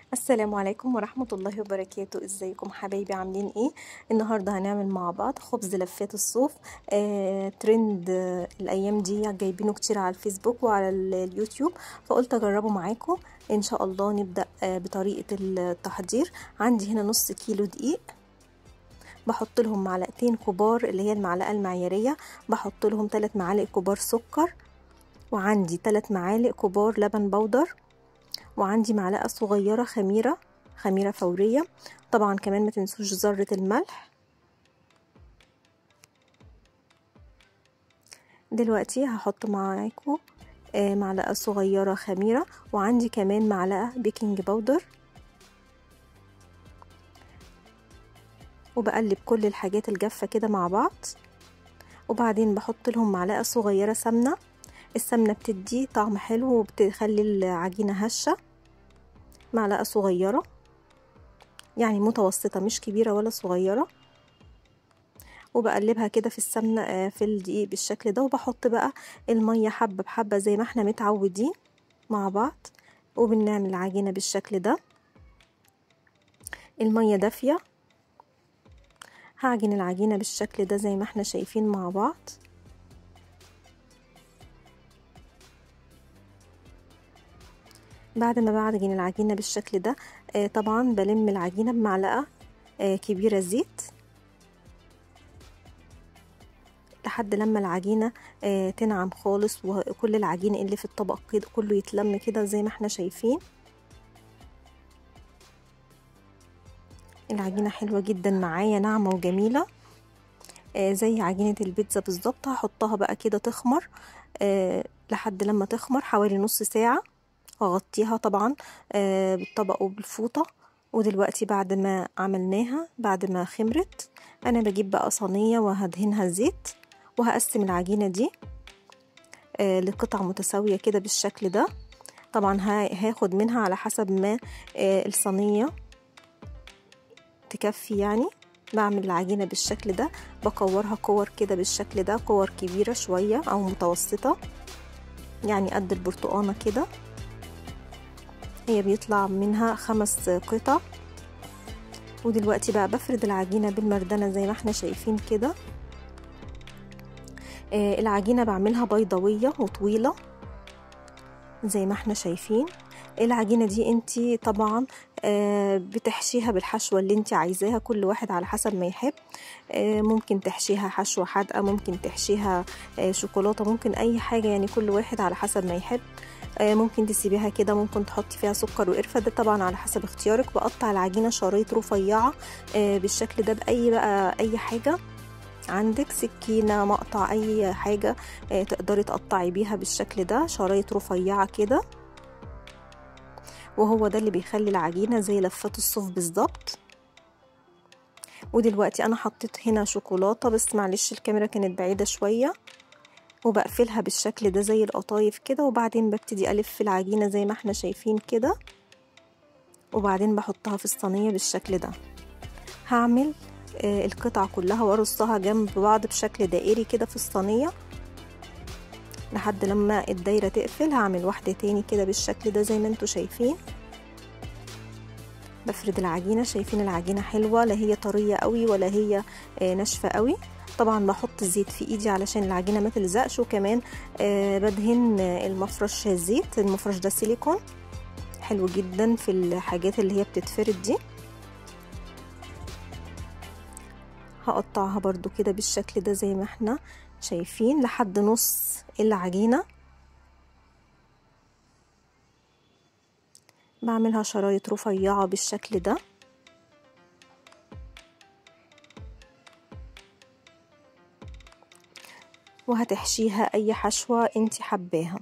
السلام عليكم ورحمة الله وبركاته ازيكم حبايبي عاملين ايه النهاردة هنعمل مع بعض خبز لفات الصوف آه ترند آه الايام دي جايبينه كتير على الفيسبوك وعلى اليوتيوب فقلت اجربه معاكم ان شاء الله نبدأ آه بطريقة التحضير عندي هنا نص كيلو دقيق بحط لهم معلقتين كبار اللي هي المعلقة المعيارية بحط لهم 3 معالق كبار سكر وعندي 3 معالق كبار لبن بودر وعندي معلقة صغيرة خميرة خميرة فورية طبعا كمان ما تنسوش ذرة الملح دلوقتي هحط معاكم معلقة صغيرة خميرة وعندي كمان معلقة بيكنج باودر وبقلب كل الحاجات الجافة كده مع بعض وبعدين بحط لهم معلقة صغيرة سمنة السمنة بتدي طعم حلو وبتخلي العجينة هشة معلقة صغيرة يعني متوسطة مش كبيرة ولا صغيرة وبقلبها كده في السمنة في الدقيق بالشكل ده وبحط بقى المية حبة بحبة زي ما احنا متعودين مع بعض وبنعمل العجينة بالشكل ده المية دافية هعجن العجينة بالشكل ده زي ما احنا شايفين مع بعض بعد ما بعجن العجينة بالشكل ده آه طبعا بلم العجينة بمعلقة آه كبيرة زيت لحد لما العجينة آه تنعم خالص وكل العجين اللي في الطبق كده كله يتلم كده زي ما احنا شايفين العجينة حلوة جدا معايا ناعمة وجميلة آه زي عجينة البيتزا بالظبط هحطها بقى كده تخمر آه لحد لما تخمر حوالي نص ساعة واغطيها طبعا آه بالطبق وبالفوطة ودلوقتي بعد ما عملناها بعد ما خمرت انا بجيب بقى صينية وهدهنها زيت وهقسم العجينة دي آه لقطع متساوية كده بالشكل ده طبعا هاخد منها على حسب ما آه الصينية تكفي يعني بعمل العجينة بالشكل ده بكورها كور كده بالشكل ده كور كبيرة شوية او متوسطة يعني قد البرتقانة كده هي بيطلع منها خمس قطع ودلوقتي بقى بفرد العجينة بالمردنة زي ما احنا شايفين كده آه العجينة بعملها بيضاوية وطويلة زي ما احنا شايفين العجينة دي انتي طبعا آه بتحشيها بالحشوة اللي انتي عايزاها كل واحد على حسب ما يحب آه ممكن تحشيها حشوة حادقة ممكن تحشيها شوكولاتة ممكن اي حاجة يعني كل واحد على حسب ما يحب ممكن تسيبيها كده ممكن تحطي فيها سكر وقرفة ده طبعا على حسب اختيارك بقطع العجينة شرايط رفيعة بالشكل ده بأي بقى أي حاجة عندك سكينة مقطع أي حاجة تقدري تقطعي بيها بالشكل ده شرايط رفيعة كده وهو ده اللي بيخلي العجينة زي لفات الصوف بالظبط ودلوقتي أنا حطيت هنا شوكولاتة بس معلش الكاميرا كانت بعيدة شوية وبقفلها بالشكل ده زي القطايف كده وبعدين ببتدي الف العجينه زي ما احنا شايفين كده وبعدين بحطها في الصينيه بالشكل ده هعمل آه القطع كلها وارصها جنب بعض بشكل دائري كده في الصينيه لحد لما الدايره تقفل هعمل واحده تاني كده بالشكل ده زي ما انتوا شايفين بفرد العجينه شايفين العجينه حلوه لا هي طريه قوي ولا هي آه ناشفه قوي طبعا بحط الزيت في ايدي علشان العجينه ما تلزقش وكمان آه بدهن المفرش زيت المفرش ده سيليكون حلو جدا في الحاجات اللي هي بتتفرد دي هقطعها برضو كده بالشكل ده زي ما احنا شايفين لحد نص العجينه بعملها شرايط رفيعه بالشكل ده وهتحشيها اي حشوة انت حباها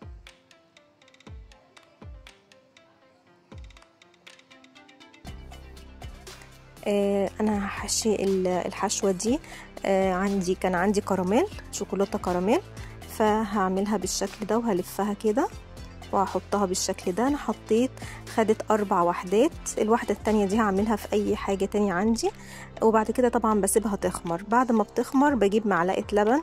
آه انا هحشي الحشوة دي آه عندي كان عندي كراميل شوكولاتة كراميل فهعملها بالشكل ده وهلفها كده وهحطها بالشكل ده انا حطيت خدت اربع وحدات الوحده التانية دي هعملها في اي حاجه تانية عندي وبعد كده طبعا بسيبها تخمر بعد ما بتخمر بجيب معلقه لبن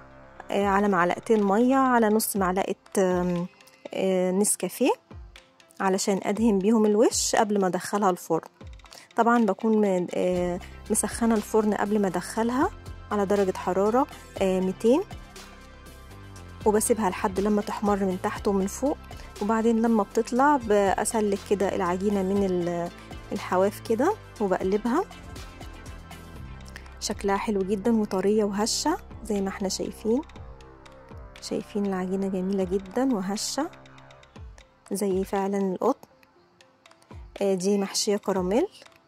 على معلقتين ميه على نص معلقه نسكافيه علشان ادهن بيهم الوش قبل ما ادخلها الفرن طبعا بكون مسخنه الفرن قبل ما ادخلها على درجه حراره 200 وبسيبها لحد لما تحمر من تحت ومن فوق وبعدين لما بتطلع بسلك كده العجينه من الحواف كده وبقلبها شكلها حلو جدا وطريه وهشه زي ما احنا شايفين شايفين العجينه جميله جدا وهشه زي فعلا القطن دي محشيه كراميل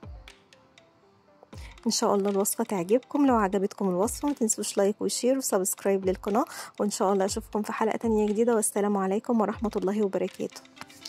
ان شاء الله الوصفه تعجبكم لو عجبتكم الوصفه ما تنسوش لايك وشير وسبسكرايب للقناه وان شاء الله اشوفكم في حلقه تانية جديده والسلام عليكم ورحمه الله وبركاته